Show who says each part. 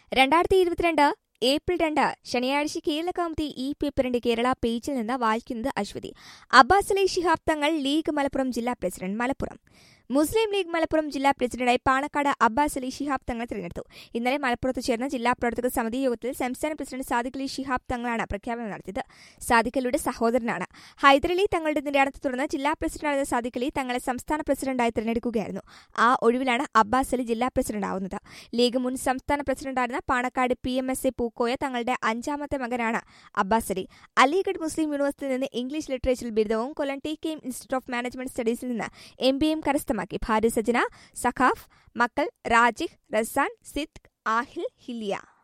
Speaker 1: രണ്ടായിരത്തി ഇരുപത്തിരണ്ട് ഏപ്രിൽ രണ്ട് ശനിയാഴ്ച കേരള കൗമുദി ഈ പേപ്പറിന്റെ കേരള പേജിൽ നിന്ന് വായിക്കുന്നത് അശ്വതി അബ്ബാസ് അലി ശിഹാബ് തങ്ങൾ ലീഗ് മലപ്പുറം ജില്ലാ president Malappuram Muslim league Malappuram ജില്ലാ പ്രസിഡന്റായി പാണക്കാട് അബ്ബാസ് അലി ശിഹാബ് തങ്ങൾ തിരഞ്ഞെടുത്തു ഇന്നലെ മലപ്പുറത്ത് ചേർന്ന ജില്ലാ പ്രവർത്തക സമിതി യോഗത്തിൽ സംസ്ഥാന പ്രസിഡന്റ് സാദിഖ് അലി ശിഹാബ് തങ്ങളാണ് പ്രഖ്യാപനം നടത്തിയത് സാദിഖ് അലിയുടെ സഹോദരനാണ് ഹൈദരലി തങ്ങളുടെ നിര്യാണത്തെ തുടർന്ന് ജില്ലാ പ്രസിഡന്റായിരുന്ന സാദിഖ് അലി തങ്ങളെ സംസ്ഥാന പ്രസിഡന്റായി തിരഞ്ഞെടുക്കുകയായിരുന്നു ആ ഒഴിവിലാണ് അബ്ബാസ് അലി ജില്ലാ പ്രസിഡന്റ് ആവുന്നത് ലീഗ് മുൻ സംസ്ഥാന പ്രസിഡന്റായിരുന്ന Panakkad P M S A Pookoya തങ്ങളുടെ അഞ്ചാമത്തെ മകനാണ് അബ്ബാസ് അലി അലിഗഡ് മുസ്ലിം യൂണിവേഴ്സിറ്റിയിൽ നിന്ന് ഇംഗ്ലീഷ് ലിറ്ററേച്ചർ ബിരുദവും Kollam T K M institute of management സ്റ്റഡീസിൽ നിന്ന് എം ബി എം കരസ്ഥമാക്കി ഭാര്യ സജന സഖാഫ് മക്കൾ രാജിഖ് റസാൻ സിദ് ആഹിൽ ഹിലിയ